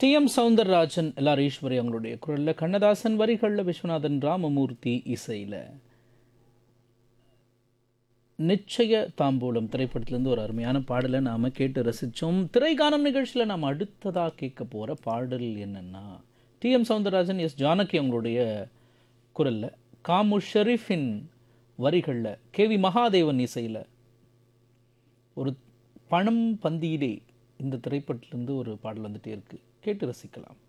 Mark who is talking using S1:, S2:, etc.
S1: D M Soundararajan எல்லார் ஈஸ்வரி அவங்களுடைய குரலில் கண்ணதாசன் வரிகளில் விஸ்வநாதன் ராமமூர்த்தி இசையில் நிச்சய தாம்பூலம் திரைப்படத்திலேருந்து ஒரு அருமையான பாடலை நாம் கேட்டு ரசித்தோம் திரைகானம் நிகழ்ச்சியில் நாம் அடுத்ததாக கேட்க போகிற பாடல் என்னென்னா T M Soundararajan S Janaki அவங்களுடைய குரலில் காமு ஷெரீஃபின் வரிகளில் கே வி மகாதேவன் இசையில் ஒரு பணம் பந்தியிலே இந்த திரைப்படத்திலேருந்து ஒரு பாடல் வந்துட்டே இருக்குது கேட்டு ரசிக்கலாம்